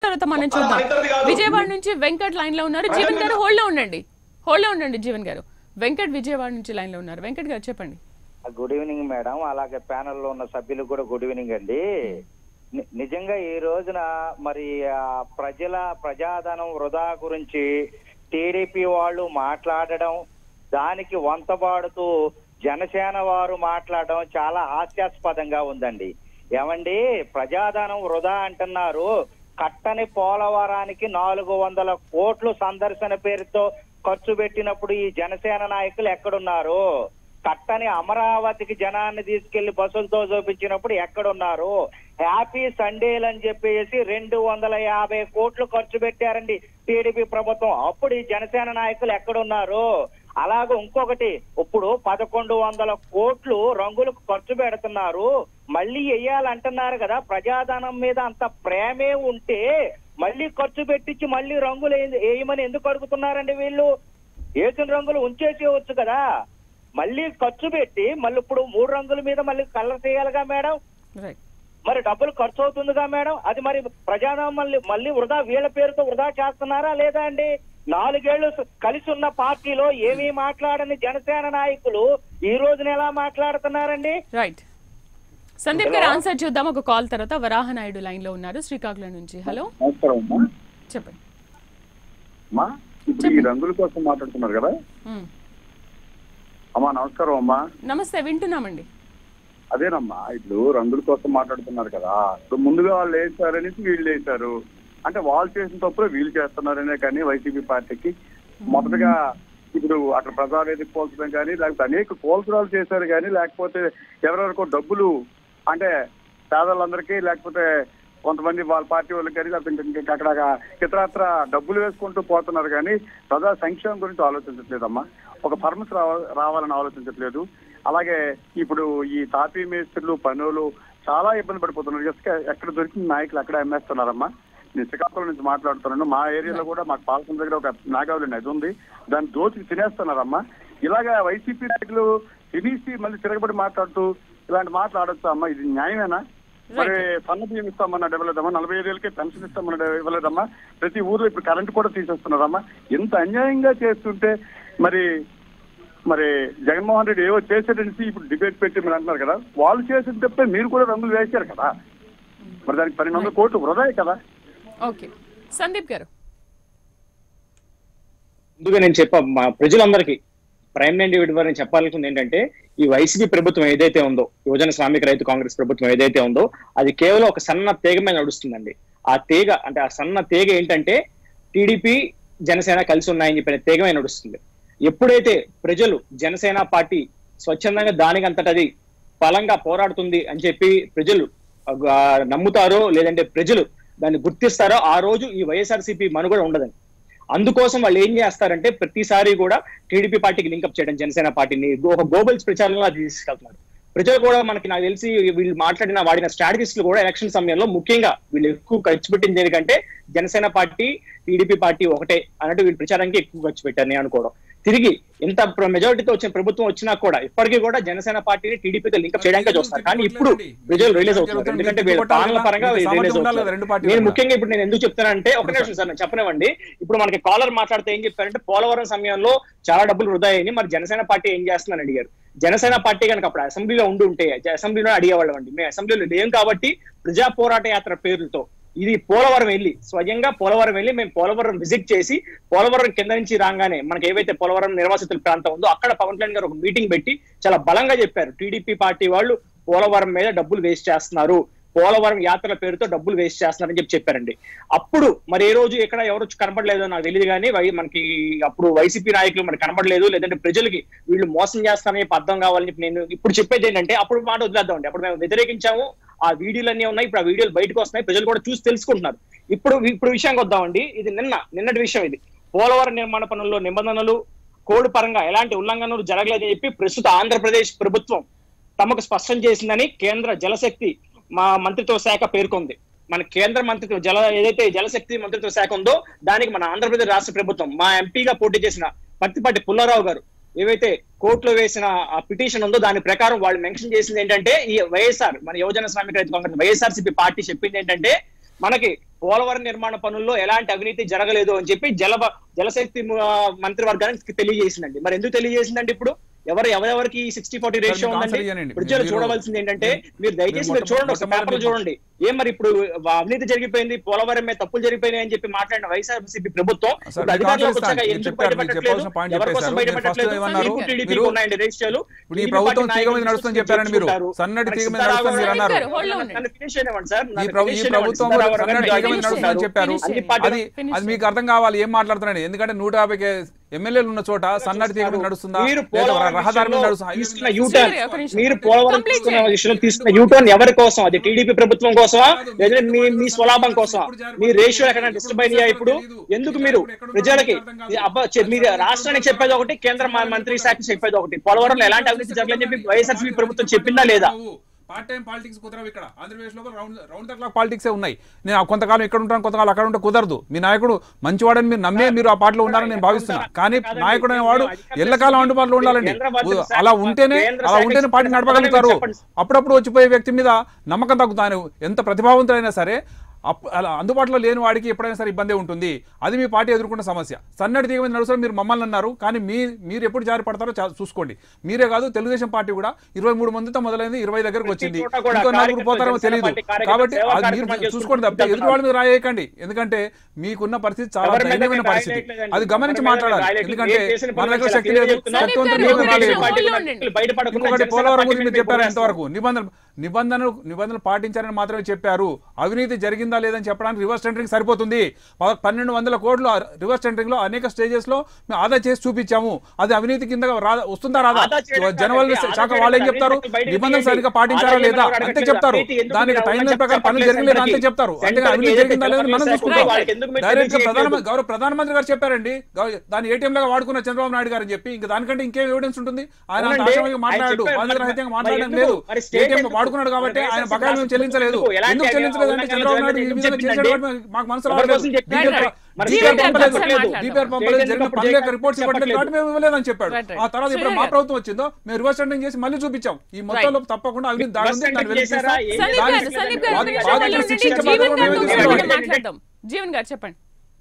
తర్వాత మనం చూద్దాం విజయవాడ నుంచి వెంకట్ లైన్ లో ఉన్నారు జీవన్ గారు హోల్డ్ లో ఉండండి హోల్డ్ లో ఉండండి జీవన్ గారు వెంకట్ విజయవాడ నుంచి లైన్ లో ఉన్నారు వెంకట్ గారు చెప్పండి గుడ్ ఈవినింగ్ మేడం అలాగే ప్యానెల్లో ఉన్న సభ్యులకు కూడా గుడ్ ఈవినింగ్ అండి ని- నిజంగా ఈ రోజున మరి ఆ ప్రజల ప్రజాధనం వృధా గురించి టీడీపీ వాళ్ళు మాట్లాడడం దానికి వంతబాడుతూ జనసేన వారు మాట్లాడడం చాలా హాస్యాస్పదంగా ఉందండి ఏమండి ప్రజాధనం వృధా అంటున్నారు కట్టని పోలవరానికి నాలుగు వందల కోట్లు సందర్శన పేరుతో ఖర్చు పెట్టినప్పుడు ఈ జనసేన నాయకులు ఎక్కడున్నారు కట్టని అమరావతికి జనాన్ని తీసుకెళ్లి బస్సులతో చూపించినప్పుడు ఎక్కడున్నారు హ్యాపీ సండేలు అని చెప్పేసి రెండు వందల యాభై కోట్లు ఖర్చు పెట్టారండి టీడీపీ ప్రభుత్వం అప్పుడు ఈ జనసేన నాయకులు ఎక్కడున్నారు అలాగే ఇంకొకటి ఇప్పుడు పదకొండు వందల కోట్లు రంగులకు ఖర్చు పెడుతున్నారు మళ్ళీ వెయ్యాలంటున్నారు కదా ప్రజాధనం మీద అంత ప్రేమే ఉంటే మళ్ళీ ఖర్చు పెట్టించి మళ్ళీ రంగులు ఏ- వేయమని ఎందుకు అడుగుతున్నారండి వీళ్ళు వేసిన రంగులు ఉంచేసేయవచ్చు కదా మళ్ళీ ఖర్చు పెట్టి మళ్ళీ ఇప్పుడు మూడు రంగుల మీద మళ్ళీ కలర్ చేయాలిగా మేడం రైట్ మరి డబ్బులు ఖర్చు అవుతుందిగా మేడం అది మరి ప్రజాధనం మళ్ళీ మళ్ళీ వృధా వీళ్ళ పేరుతో వృధా చేస్తున్నారా లేదా అండి నాలుగేళ్లు స- కలిసి ఉన్న పార్టీలో ఏమీ మాట్లాడని జనసేన నాయకులు ఈ రోజున ఎలా మాట్లాడుతున్నారండి రైట్ సందీప్ గారు ఆన్సర్ చూద్దాం ఒక కాల్ తర్వాత వరాహ నాయుడు లైన్ లో ఉన్నారు శ్రీకాకుళం నుంచి హలో నమస్కారం అమ్మా చెప్పండి అమ్మా ఇప్పుడు ఈ రంగుల కోసం మాట్లాడుతున్నారు కదా మ్. అమ్మా నమస్కారం అమ్మా నమస్తే వింటున్నామండి అదేనమ్మా ఇప్పుడు రంగుల కోసం మాట్లాడుతున్నారు కదా ఇప్పుడు ముందుగా వాళ్ళు వేసారనేసి వీళ్ళు వేశారు అంటే వాళ్ళు చేసిన తప్పులు వీళ్ళు చేస్తున్నారనే కానీ వైసీపీ పార్టీకి మొదటగా ఇప్పుడు అక్కడ ప్రజావేదిక పోల్చడం కానీ లేకపోతే అనేక కోల్చడాలు చేశారు కానీ లేకపోతే ఎవరెవరికో డబ్బులు అంటే పేదలందరికీ లేకపోతే కొంతమంది వాళ్ళ పార్టీ వాళ్ళకి కానీ లేకపోతే ఇంక- ఇంక అక్కడ ఇతరత్ర డబ్బులు వేసుకుంటూ పోతున్నారు కానీ ప్రజా సంక్షేమం గురించి ఆలోచించట్లేదమ్మా ఒక ఫర్మ్స్ రావ రావాలని ఆలోచించట్లేదు అలాగే ఇప్పుడు ఈ తాపీ మేస్త్రులు పనులు చాలా ఇబ్బంది పడిపోతున్నారు జస్ట్ ఎక్కడ దొరికిన నాయకులు అక్కడ అమ్మేస్తున్నారమ్మా నేను శ్రీకాకుళం నుంచి మాట్లాడుతున్నాను మా ఏరియాలో కూడా మాకు పాలసం దగ్గర ఒక నాగావళి నది ఉంది దాన్ని దోచుకు తినేస్తున్నారమ్మా ఇలాగా వైసీపీ నాయకులు తినేసి మళ్ళీ తిరగబడి మాట్లాడుతూ ఇలాంటి మాటలు ఆడొచ్చా అమ్మా ఇది న్యాయమేనా మరి సన్న బియ్యం ఇస్తామన్నా ఇవ్వలేదమ్మా నలభై ఐదు ఏళ్ళకి పెన్షన్ ఇస్తామన్నా ఇవ్వలేదమ్మా ప్రతి ఊర్లో ఇప్పుడు కరెంట్ కూడా తీసేస్తున్నారమ్మా ఇంత అన్యాయంగా చేస్తుంటే మరి మరి జగన్మోహన్ రెడ్డి ఏవో చేసేటనేసి ఇప్పుడు డిబేట్ పెట్టి మీరు అంటున్నారు కదా వాళ్ళు చేసిన తప్పే మీరు కూడా రంగులు వేశారు కదా మరి దానికి పన్నెండు వందల కోట్లు వృధాయి కదా ఓకే సందీప్ గారు ముందుగా నేను చెప్ప మా ప్రజలందరికీ ప్రైమ్ నైన్ డివిడ్ వారిని చెప్పాలనుకుంది ఏంటంటే ఈ వైసీపీ ప్రభుత్వం ఏదైతే ఉందో యువజన శ్రామిక రైతు కాంగ్రెస్ ప్రభుత్వం ఏదైతే ఉందో అది కేవలం ఒక సన్న తీగ మీద నడుస్తుందండి ఆ తీగ అంటే ఆ సన్న తీగ ఏంటంటే టీడీపీ జనసేన కలిసి ఉన్నాయని చెప్పిన తీగ మీద నడుస్తుంది ఎప్పుడైతే ప్రజలు జనసేన పార్టీ స్వచ్ఛందంగా దానికంతటది బలంగా పోరాడుతుంది అని చెప్పి ప్రజలు ఆ, నమ్ముతారో లేదంటే ప్రజలు దాన్ని గుర్తిస్తారో ఆ రోజు ఈ వైఎస్ఆర్సీపీ మనుగడ ఉండదని అందుకోసం వాళ్ళు ఏం చేస్తారంటే ప్రతిసారి కూడా టీడీపీ పార్టీకి లింకప్ చేయడం జనసేన పార్టీని ఒక గ్లోబల్స్ ప్రచారంలో అది తీసుకెళ్తున్నారు ప్రజలు కూడా మనకి నాకు తెలిసి వీళ్ళు మాట్లాడిన వాడిన స్ట్రాటజిస్టులు కూడా ఎలక్షన్ సమయంలో ముఖ్యంగా వీళ్ళు ఎక్కువ ఖర్చు పెట్టింది దేనికంటే జనసేన పార్టీ టీడీపీ పార్టీ ఒకటే అన్నట్టు వీళ్ళు ప్రచారానికి ఎక్కువ ఖర్చు పెట్టారు నేను అనుకోవడం తిరిగి ఇంత మెజారిటీతో వచ్చిన ప్రభుత్వం వచ్చినా కూడా ఇప్పటికీ కూడా జనసేన పార్టీని టీడీపీతో లింకప్ చేయడానికి చూస్తారు కానీ ఇప్పుడు ప్రజలు రిలీజ్ అవుతున్నారు ఎందుకంటే వీళ్ళ పాలన పరంగా రిలీజ్ అవుతున్నారు నేను ముఖ్యంగా ఇప్పుడు నేను ఎందుకు చెప్తానంటే ఒక నిమిషం సార్ నేను చెప్పనివ్వండి ఇప్పుడు మనకి కాలర్ మాట్లాడితే ఏం చెప్పారంటే పోలవరం సమయంలో చాలా డబ్బులు వృధా అయ్యాయి మరి జనసేన పార్టీ ఏం చేస్తుందని అడిగారు జనసేన పార్టీ కనుక అప్పుడు అసెంబ్లీలో ఉండి ఉంటే అసెంబ్లీలో అడిగేవాళ్ళం అండి మేము అసెంబ్లీలో లేం కాబట్టి ప్రజా పోరాట యాత్ర పేరుతో ఇది పోలవరం వెళ్ళి స్వయంగా పోలవరం వెళ్ళి మేము పోలవరం విజిట్ చేసి పోలవరం కింద నుంచి రాగానే మనకి ఏవైతే పోలవరం నిర్వాసితుల ప్రాంతం ఉందో అక్కడ పవన్ కళ్యాణ్ గారు ఒక మీటింగ్ పెట్టి చాలా బలంగా చెప్పారు టీడీపీ పార్టీ వాళ్ళు పోలవరం మీద డబ్బులు వేస్ట్ చేస్తున్నారు పోలవరం యాత్రల పేరుతో డబ్బులు వేస్ట్ చేస్తున్నారని చెప్పి చెప్పారండి అప్పుడు మరి ఏ రోజు ఎక్కడ ఎవరు వచ్చి కనపడలేదో నాకు తెలియదు కానీ వై- మనకి అప్పుడు వైసీపీ నాయకులు మనకి కనపడలేదు లేదంటే ప్రజలకి వీళ్ళు మోసం చేస్తారని చెప్పి అర్థం కావాలని చెప్పి నేను ఇప్పుడు చెప్పేది ఏంటంటే అప్పుడు మాట వదిలేద్దామండి అప్పుడు మేము వ్యతిరేకించాము ఆ వీడియోలు అన్నీ ఉన్నాయి ఇప్పుడు ఆ వీడియోలు బయటకు వస్తున్నాయి ప్రజలు కూడా చూసి తెలుసుకుంటున్నారు ఇప్పుడు ఇప్పుడు విషయానికి వద్దామండి ఇది నిన్న నిన్నటి విషయం ఇది పోలవరం నిర్మాణ పనుల్లో నిబంధనలు కోడ్ పరంగా ఎలాంటి ఉల్లంఘనలు జరగలేదని చెప్పి ప్రస్తుత ఆంధ్రప్రదేశ్ ప్రభుత్వం తమకు స్పష్టం చేసిందని కేంద్ర జలశక్తి మా మంత్రిత్వ శాఖ పేర్కొంది మన కేంద్ర మంత్రిత్వ జల ఏదైతే జలశక్తి మంత్రిత్వ శాఖ ఉందో దానికి మన ఆంధ్రప్రదేశ్ రాష్ట్ర ప్రభుత్వం మా ఎంపీగా పోటీ చేసిన పత్తిపాటి పుల్లారావు గారు ఏవైతే కోర్టులో వేసిన ఆ పిటిషన్ ఉందో దాని ప్రకారం వాళ్ళు మెన్షన్ చేసింది ఏంటంటే ఈ వైఎస్ఆర్ మన యువజన శ్రామిక రైతు కాంగ్రెస్ వైఎస్ఆర్సీపీ పార్టీ చెప్పింది ఏంటంటే మనకి పోలవరం నిర్మాణ పనుల్లో ఎలాంటి అవినీతి జరగలేదు అని చెప్పి జల జలశక్తి ఆ, మంత్రివర్గానికి తెలియజేసిందండి మరి ఎందుకు తెలియజేసిందండి ఇప్పుడు ఎవరు ఎవరెవరికి సిక్స్టీ ఫార్టీ రేషియో మీకు ఆన్సర్ ఉందండి ఇయ్యనండి. ప్రజలు మీరు- చూడవలసింది ఏంటంటే మీరు దయచేసి మీరు మీరు చూడండి ఒక మొట్టమొదటి పేపర్ మీరు- చూడండి ఏం మరి ఇప్పుడు అవినీతి జరిగిపోయింది పోలవరం మీద తప్పులు జరిగిపోయినాయి అని చెప్పి మాట్లాడిన వైఎస్ఆర్సీపీ ప్రభుత్వం సార్, ఇప్పుడు మీకు అధికారంలోకి ఆన్సర్ వచ్చాక ఇస్తాను. ఎందుకు చెప్పారు, మీకు బయటపెట్టట్లేదు చెప్పాల్సిన పాయింట్ ఎవరి కోసం చెప్పేశారు. మీరు బయటపెట్టట్లేదు ఫస్ట్ ఏమన్నారు? మీకు టీడీపీకి మీరు- ఉన్నాయండి రేషియోలు ఇప్పుడు ఈ ప్రభుత్వం తీగ మీద నడుస్తుందని చెప్పారని మీరు. సన్నటి తీగ మీద నడుస్తుందని మీరు అన్నారు. ఈ ప్రభు ఈ ప్రభుత్వం కూడా సన్నటి తీగ మీద నడుస్తుందని చెప్పారు అది అది మీకు అర్థం కావాలి ఏం మాట్లాడుతున్నాడు ఎందుకంటే నూట యాభై ఎమ్మెల్యేలు ఉన్న చోట సన్నటి తీగ మీద నడుస్తుందా మీరు లేదా పోలవరం రహదారి మీద విషయంలో నడుస్తుందా తీసుకున్న యూటర్న్ సరే, ఒక నిమిషం. మీరు పోలవరం Complete తీసుకున్న చేయండి. విషయంలో తీసుకున్న యూటర్న్ ఎవరి కోసం అది టీడీపీ ప్రభుత్వం కోసమా లేదా మీ మీ స్వలాభం కోసమా మీ రేషియో ఎక్కడ డిస్టర్బ్ అయినాయా ఇప్పుడు ఎందుకు మీరు ప్రజలకి అబ్బా చె- మీరు రాష్ట్రానికి చెప్పేది ఒకటి కేంద్ర మ- మంత్రి శాఖ చెప్పేది ఒకటి పోలవరంలో ఎలాంటి అవినీతి జరగలేదని చెప్పి వైఎస్ఆర్సీపీ ప్రభుత్వం చెప్పిందా లేదా పార్ట్ టైం పాలిటిక్స్ కుదరవు ఇక్కడ ఆంధ్రప్రదేశ్ లో round round the clock politics ఉన్నాయి నేను ఆ కొంతకాలం ఇక్కడ ఉంటాను కొంతకాలం అక్కడ ఉంటే కుదరదు మీ నాయకుడు మంచివాడని మీరు నమ్మే మీరు ఆ పార్టీలో ఉండాలని నేను భావిస్తున్నా కానీ నాయకుడు అనేవాడు ఎల్లకాలం అందుబాటులో ఉండాలండి అలా ఉంటేనే అలా ఉంటేనే పార్టీ నడపగలుగుతారు అప్పుడప్పుడు వచ్చిపోయే వ్యక్తి మీద నమ్మకం తగ్గుతుంది ఆయన ఎంత ప్రతిభావంతులైనా సరే అప్ అలా అందుబాటులో లేని వాడికి ఎప్పుడైనా సరే ఇబ్బంది ఉంటుంది అది మీ పార్టీ ఎదుర్కొన్న సమస్య సన్నటి తీగ మీద నడుస్తారు మీరు మమ్మల్ని అన్నారు కానీ మీ మీరు ఎప్పుడు జారి పడతారో చా- చూసుకోండి మీరే కాదు తెలుగుదేశం పార్టీ కూడా ఇరవై మూడు మందితో మొదలైంది ఇరవై దగ్గరకు వచ్చింది చోట కూడా ఇంకో నలుగురు కార్యకర్తలు, పోతారేమో జనసేన తెలియదు పార్టీ కార్యకర్తలు కాబట్టి సేవా అది కార్యక్రమాలు మీరు చూసుకోండి తప్పితే చేసుకుంటూ ఎదుటి వాళ్ళ మీద రాయేయకండి ఎందుకంటే మీకున్న పరిస్థితి చాలా ఎవరి మీద దయనీయమైన మీరు పరిస్థితి రాయలేట్లేదండి. అది గమనించి ఎవరి మీద మాట్లాడాలి రాయలేట్లేదు. ఎందుకంటే మీరు చేసిన మన దగ్గర పనులు శక్తి చాలా లేదు చెప్తున్నారు. శక్తివంతులు సందీప్ మీరు గారు, రాలేదు ఒక నిమిషం ఉండండి. బయటపడకుండా ఇంకొకటి జనసేన పోలవరం పార్టీ గురించి మీరు మీద చెప్పారు పోరాస్తారు. ఎంతవరకు నిబంధనలు నిబంధనలు నిబంధనలు పాటించారని మాత్రమే చెప్పారు అవినీతి జరిగిందా లేదని చెప్పడానికి రివర్స్ టెండరింగ్ సరిపోతుంది ప- పన్నెండు వందల కోట్లు ఆ రివర్స్ టెండరింగ్ లో అనేక స్టేజెస్ లో మేము ఆదా చేసి చూపించాము అది అవినీతి కింద రా- వస్తుందా రాదా ఆదా చేయడం జనవల్ కాదండి. శాఖ ఆదా వాళ్ళు ఏం చేయడం చెప్తారు అవినీతి బయటకు నిబంధనలు తీయండి. సరిగ్గా పాటించారా ఆదా లేదా చేయడం అంతే అడగట్లేదు. చెప్తారు అవినీతి ఎందుకు దానికి మీరు టైం చెప్పట్లేదు ప్రకారం పనులు సెంటర్కి? జరిగలేదు అంతే చెప్తారు అంటే సెంటర్కి అవినీతి ఏదైతే జరిగిందా లేదని మనం చెప్పారో చూసుకుంటాం వాళ్ళకి ఎందుకు మీరు డైరెక్ట్ గా తెలియజేయట్లేదు? ప్రధాన గౌరవ ప్రధానమంత్రి గారు చెప్పారండి గౌ- దాని ఏటీఎం లాగా వాడుకున్న చంద్రబాబు నాయుడు గారు అని చెప్పి ఇంకా దానికంటే ఇంకేం ఎవిడెన్స్ ఉంటుంది ఆయన అంత అవునండి. ఆశావాదిగా మాట్లాడాడు ఆయన చెప్పారు. బాధ్యత మరి- రహితంగా మరి మాట్లాడడం ఎందుకు? లేదు మరి స్టేట్ ఏటీఎం ఎందుకు? వాడుకున్నాడు కాబట్టి మరి ఆయన వైఎస్ఆర్ బకాయిలు మేము చెల్లించలేదు ఎందుకు? ఎలాంటి ఎందుకు చెల్లించలేదు అంటే అవగాహన చంద్రబాబు నాయుడు ఈ ఎందుకు విధంగా చేశాడు చెప్పిందండి? కాబట్టి మాకు మనసు ఎవరి రావట్లేదు కోసం చెప్పింది? DPR Right, right. మరి జీవన్ డీపీఆర్ గారు పంపలేదు ఒకసారి మాట్లాడదాం. డీపీఆర్ పంపలేదు జగన్ జరిగిన అప్పుడు పనుల యొక్క జగన్ రిపోర్ట్స్ ఇవ్వట్లేదు చెప్పట్లేదు. కాబట్టి మేము ఇవ్వలేదని చెప్పాడు Right, right. ఆ తర్వాత ఇప్పుడు శ్రీధర్ మా గారు. ప్రభుత్వం వచ్చిందో మేము రివర్స్ టెండరింగ్ చేసి మళ్ళీ చూపించాం ఈ మొత్తంలో తప్పకుండా అవినీతి దాడి ఉంది దాన్ని వెలికి తీస్తాం. సందీప్ గారు దాన్ని- సందీప్ గారు ఒక బాధ్యత- నిమిషం బాధ్యతలు ఉండండి. శిక్షించే జీవన్ బాధ్యత గారితో మేము కూడా తీసుకుంటాం. మాట్లాడదాం జీవన్ గారు చెప్పండి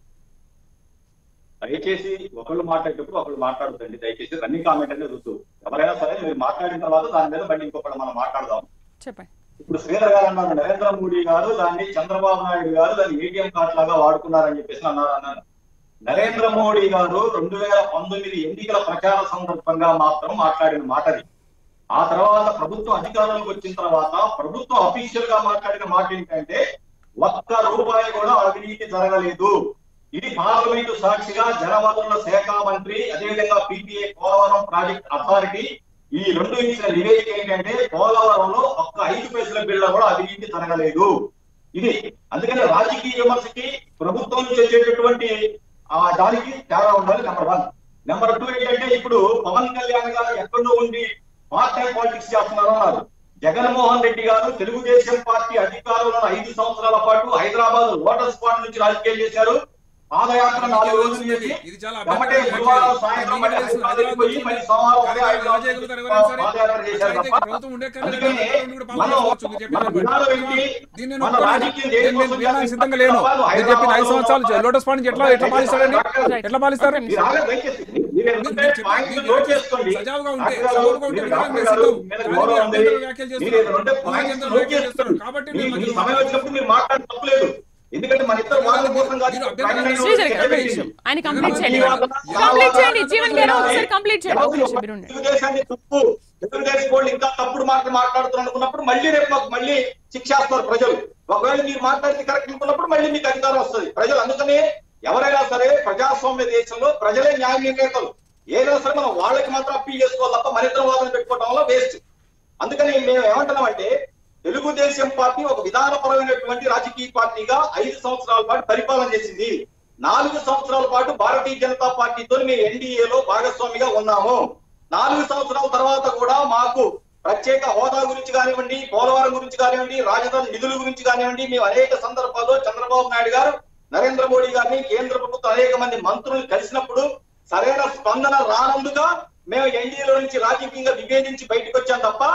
దయచేసి ఒకళ్ళు మాట్లాడేటప్పుడు ఒకళ్ళు మాట్లాడుతుంది దయచేసి రన్నింగ్ కామెంట్ అనేది వద్దు ఎవరైనా సరే మీరు మాట్లాడిన తర్వాత దాని మీద మళ్ళీ ఇంకొకటి మనం మాట్లాడదాం చెప్పండి ఇప్పుడు శ్రీధర్ గారు అన్నారు నరేంద్ర మోడీ గారు దాన్ని చంద్రబాబు నాయుడు గారు దాన్ని ఏటీఎం కార్డ్ లాగా వాడుకున్నారని చెప్పేసి అన్నారు అన్నాను నరేంద్ర మోడీ గారు రెండు వేల పంతొమ్మిది ఎన్నికల ప్రచార సందర్భంగా మాత్రం మాట్లాడిన మాటది ఆ తర్వాత ప్రభుత్వం అధికారంలోకి వచ్చిన తర్వాత ప్రభుత్వం అఫీషియల్ గా మాట్లాడిన మాట ఏంటంటే ఒక్క రూపాయి కూడా అవినీతి జరగలేదు ఇది పార్లమెంటు సాక్షిగా జలవనరుల శాఖ మంత్రి అదేవిధంగా పిపిఏ పోలవరం ప్రాజెక్ట్ అథారిటీ ఈ రెండు ఇచ్చిన నివేదిక ఏంటంటే పోలవరంలో ఒక్క ఐదు పైసల బిళ్ళ కూడా అవినీతి జరగలేదు ఇది అందుకని రాజకీయ విమర్శకి ప్రభుత్వం నుంచి వచ్చేటటువంటి ఆ దానికి తేడా ఉండాలి నెంబర్ వన్ నెంబర్ టూ ఏంటంటే ఇప్పుడు పవన్ కళ్యాణ్ గారు ఎక్కడో ఉండి పార్ట్ టైం పాలిటిక్స్ చేస్తున్నారు అన్నారు జగన్మోహన్ రెడ్డి గారు తెలుగుదేశం పార్టీ అధికారంలో ఉన్న ఐదు సంవత్సరాల పాటు హైదరాబాద్ లోటస్ స్పాట్ నుంచి రాజకీయాలు చేశారు పాదయాత్ర నాలుగు రోజులు చేసి ఇది చాలా వెంబటే అభ్యంతరకర గురువారం వ్యాఖ్యలు. సాయంత్రం మీకు మళ్ళీ తెలుసు, హైదరాబాద్ పోయి మళ్ళీ సోమవారం ఉదయం హైదరాబాద్ రాజకీయ గురువులు ఎవరైనా సరే, పాదయాత్ర చేశారు అయితే తప్ప ప్రభుత్వం ఉండే కన్నా అందుకని రెండు కూడా మనం పాల్గొనవచ్చు, మీరు చెప్పిన మన దాన్ని విధానం బట్టి. ఏంటి? దీన్ని నేను మన ఒప్పుకోను. రాజకీయం నేను- దేనికోసం నేను వినడానికి చేస్తాం? సిద్ధంగా లేను మీరు చెప్పిన ఐదు సంవత్సరాలు లోటస్ పాండ్ ఎట్లా ఎట్లా పాలిస్తాడండి ఎట్లా పాలిస్తారు మీరు ఆగండి, దయచేసి. మీరు ఎందుకంటే మీరు చెప్పండి, పాయింట్లు మీరు నోట్ చెప్పండి. చేసుకోండి. సజావుగా ఉంటే, డాక్టర్ గారు, సజావుగా ఉంటే మీరు వినడానికి డాక్టర్ నేను గారు, సిద్ధం. మీద కానీ గౌరవం మీరు ఉంది. అభ్యంతర వ్యాఖ్యలు మీరు చేస్తున్నారు. ఏదో ఉంటే ఊహాజనిత పాయింట్స్ వ్యాఖ్యలు నోట్ చేస్తున్నారు. చేసుకోండి. కాబట్టి మీ- నేను మీ మధ్యలో సమయం వచ్చినప్పుడు మీరు మాట్లాడడం తప్పులేదు ఎందుకంటే మన ఇద్దరు వాళ్ళ కోసం కాదు మీరు అభ్యంతరం ప్రైమ్ శ్రీధర్ గారు ఒక మినిస్టర్ నిమిషం ఆయన కంప్లీట్ చేయండి ఈ వాదన, కంప్లీట్ ఆ చేయండి వాదన జీవన్ గారు ఒకసారి కంప్లీట్ చేయండి ఒక నిమిషం మీరు ఉండండి. తెలుగుదేశాన్ని తప్పు తెలుగుదేశం వాళ్ళు ఇంకా తప్పుడు మాటలు మాట్లాడుతున్నారు అనుకున్నప్పుడు మళ్ళీ రేపు మాకు మళ్ళీ శిక్షేస్తారు ప్రజలు ఒకవేళ మీరు మాట్లాడితే కరెక్ట్ అనుకున్నప్పుడు మళ్ళీ మీకు అధికారం వస్తుంది ప్రజలు అందుకనే ఎవరైనా సరే ప్రజాస్వామ్య దేశంలో ప్రజలే న్యాయ నిర్ణేతలు ఏదైనా సరే మనం వాళ్ళకి మాత్రం అప్పీల్ చేసుకోవాలి తప్ప మన ఇద్దరు వాదన పెట్టుకోవడం వల్ల వేస్ట్ అందుకని మేము ఏమంటున్నామంటే తెలుగుదేశం పార్టీ ఒక విధానపరమైనటువంటి రాజకీయ పార్టీగా ఐదు సంవత్సరాల పాటు పరిపాలన చేసింది నాలుగు సంవత్సరాల పాటు భారతీయ జనతా పార్టీతో మేము ఎన్డీఏలో భాగస్వామిగా ఉన్నాము నాలుగు సంవత్సరాల తర్వాత కూడా మాకు ప్రత్యేక హోదా గురించి కానివ్వండి పోలవరం గురించి కానివ్వండి రాజధాని నిధుల గురించి కానివ్వండి మేము అనేక సందర్భాల్లో చంద్రబాబు నాయుడు గారు నరేంద్ర మోడీ గారిని కేంద్ర ప్రభుత్వం అనేక మంది మంత్రులు కలిసినప్పుడు సరైన స్పందన రానందుక మేము ఎన్డీఏలో నుంచి రాజకీయంగా విభేదించి బయటకు వచ్చాం తప్ప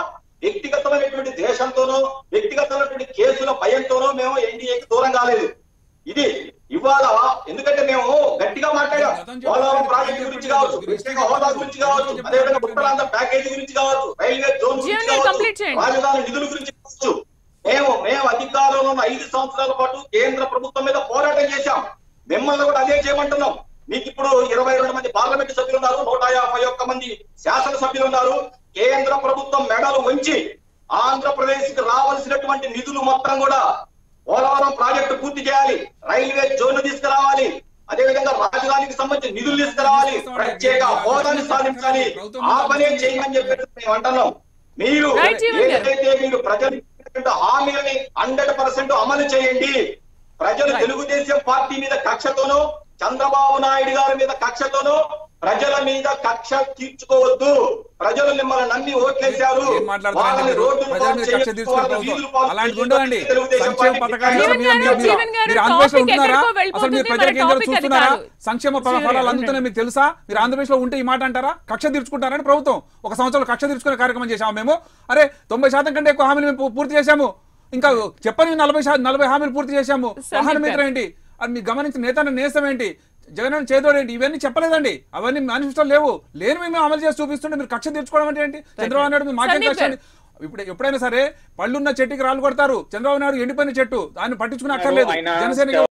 వ్యక్తిగతమైనటువంటి దేశంతోనో వ్యక్తిగతమైనటువంటి కేసుల భయంతోనో మేము ఎన్డీఏకి దూరం కాలేదు ఇది ఇవాళ ఎందుకంటే మేము గట్టిగా మాట్లాడాం పోలవరం ప్రాజెక్టు గురించి కావచ్చు ప్రత్యేక హోదా గురించి కావచ్చు అదేవిధంగా ఉత్తరాంధ్ర ప్యాకేజీ గురించి కావచ్చు రైల్వే జోన్ జీవన్ గురించి గారు కావచ్చు complete చేయండి. రాజధాని నిధుల గురించి కావచ్చు మేము మేము అధికారంలో ఉన్న ఐదు సంవత్సరాల పాటు కేంద్ర ప్రభుత్వం మీద పోరాటం చేశాం మిమ్మల్ని కూడా అదే చేయమంటున్నాం మీకు ఇప్పుడు ఇరవై రెండు మంది పార్లమెంట్ సభ్యులు ఉన్నారు నూట యాభై ఒక్క మంది శాసన సభ్యులు ఉన్నారు కేంద్ర ప్రభుత్వం మెడలు ఉంచి ఆంధ్రప్రదేశ్ కి రావాల్సినటువంటి నిధులు మొత్తం కూడా పోలవరం ప్రాజెక్టు పూర్తి చేయాలి రైల్వే జోన్ తీసుకురావాలి అదే విధంగా రాజధానికి సంబంధించిన నిధులు తీసుకురావాలి ప్రత్యేక హోదాని సాధించాలి ఆ పనే చేయమని చెప్పి మేము అంటున్నాం మీరు Right, జీవన్ గారు. ఏదైతే మీరు ప్రజలు ఇచ్చినటువంటి హామీలని హండ్రెడ్ పర్సెంట్ అమలు చేయండి ప్రజలు Right. తెలుగుదేశం పార్టీ మీద కక్షతోనో చంద్రబాబు నాయుడు గారి మీద కక్షతోనో ప్రజల మీద కక్ష తీర్చుకోవద్దు ప్రజలు మిమ్మల్ని నమ్మి ఓట్లేశారు ఏం మాట్లాడుతున్నారంటే వాళ్ళని మీరు రోడ్డు ప్రజల మీద కక్ష తీర్చుకునే ప్రభుత్వం అలాంటిది ఉండదండి సంక్షేమ పథకాలు జీవన్ మీరు- గారు, మీరు- జీవన్ గారు, మీరు ఆంధ్రప్రదేశ్ లో topic ఉంటున్నారా ఎక్కడికో అసలు మీరు వెళ్ళిపోతుంది, ప్రజలకు మరి ఏం topic అది చూస్తున్నారా కాదు. సంక్షేమ శ్రీహరి ఫలాలు గారు, అందుతున్నాయి మీకు తెలుసా మీరు ఆంధ్రప్రదేశ్ లో ఉంటే ఈ మాట అంటారా కక్ష తీర్చుకుంటారని ప్రభుత్వం ఒక సంవత్సరంలో కక్ష తీర్చుకునే కార్యక్రమం చేశాము మేము అరే తొంభై శాతం కంటే ఎక్కువ హామీలు మేము పూ- పూర్తి చేశాము ఇంకా చెప్పని నలభై శాతం నలభై హామీలు పూర్తి చేశాము సందీప్ వాహన గారు. మిత్రం ఏంటి అది మీకు గమనించిన నేత నేస్తం ఏంటి జగన్ చేదోడు ఏంటి ఇవన్నీ చెప్పలేదండి అవన్నీ మేనిఫెస్టో లేవు లేని మేము అమలు చేసి చూపిస్తుంటే మీరు కక్ష తీర్చుకోవడం అంటే ఏంటి చంద్రబాబు నాయుడు మీరు మాకేం సందీప్ కక్ష అండి? ఇప్పుడు ఎప్పుడైనా సరే పళ్ళున్న చెట్టుకి రాళ్ళు కొడతారు చంద్రబాబు నాయుడు ఎండిపోయిన చెట్టు ఆయన పట్టించుకునే అక్కర్లేదు ఆయన జనసేన